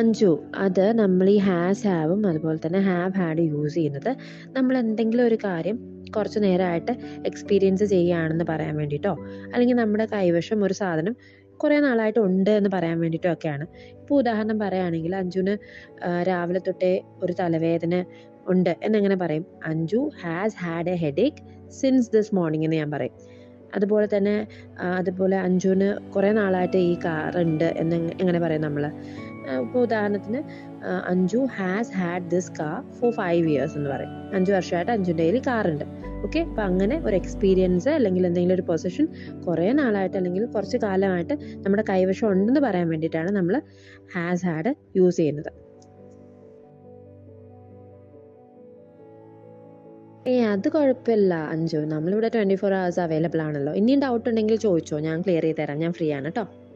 അഞ്ചു അത് നമ്മൾ ഈ ഹാസ് ഹാവും അതുപോലെ തന്നെ ഹാവ് ഹാഡ് യൂസ് ചെയ്യുന്നത് നമ്മൾ എന്തെങ്കിലും ഒരു കാര്യം കുറച്ച് നേരമായിട്ട് എക്സ്പീരിയൻസ് ചെയ്യുകയാണെന്ന് പറയാൻ വേണ്ടിയിട്ടോ അല്ലെങ്കിൽ നമ്മുടെ കൈവശം ഒരു സാധനം കുറേ നാളായിട്ട് ഉണ്ട് എന്ന് പറയാൻ വേണ്ടിയിട്ടോ ഒക്കെയാണ് ഇപ്പോൾ ഉദാഹരണം പറയുകയാണെങ്കിൽ അഞ്ജുന് ആ, രാവിലെ തൊട്ടേ ഒരു തലവേദന ഉണ്ട് എന്നെങ്ങനെ പറയും Anju has had a headache since this morning എന്ന് ഞാൻ പറയും അതുപോലെ തന്നെ ആ, അതുപോലെ അഞ്ജുന് കുറേ നാളായിട്ട് ഈ കാർ ഉണ്ട് എന്ന് എങ് എങ്ങനെ പറയും നമ്മൾ ഇപ്പോൾ ഉദാഹരണത്തിന് ആ, Anju has had this car for five years എന്ന് പറയും അഞ്ച് വർഷമായിട്ട് അഞ്ജുൻ്റെ കയ്യിൽ കാറുണ്ട് ഓക്കെ അപ്പം അങ്ങനെ ഒരു എക്സ്പീരിയൻസ് അല്ലെങ്കിൽ എന്തെങ്കിലും ഒരു പൊസിഷൻ കുറേ നാളായിട്ട് അല്ലെങ്കിൽ കുറച്ച് കാലമായിട്ട് നമ്മുടെ കൈവശം ഉണ്ടെന്ന് പറയാൻ വേണ്ടിയിട്ടാണ് നമ്മൾ ഹാസ് ഹാഡ് യൂസ് ചെയ്യുന്നത് ഏ അത് കുഴപ്പമില്ല അഞ്ചു നമ്മളിവിടെ ട്വൻറ്റി ഫോർ ഹവേഴ്സ് അവൈലബിൾ ആണല്ലോ ഇനിയും ഡൗട്ട് ഉണ്ടെങ്കിൽ ചോദിച്ചോ ഞാൻ ക്ലിയർ ചെയ്ത് തരാം ഞാൻ ഫ്രീ ആണ് കേട്ടോ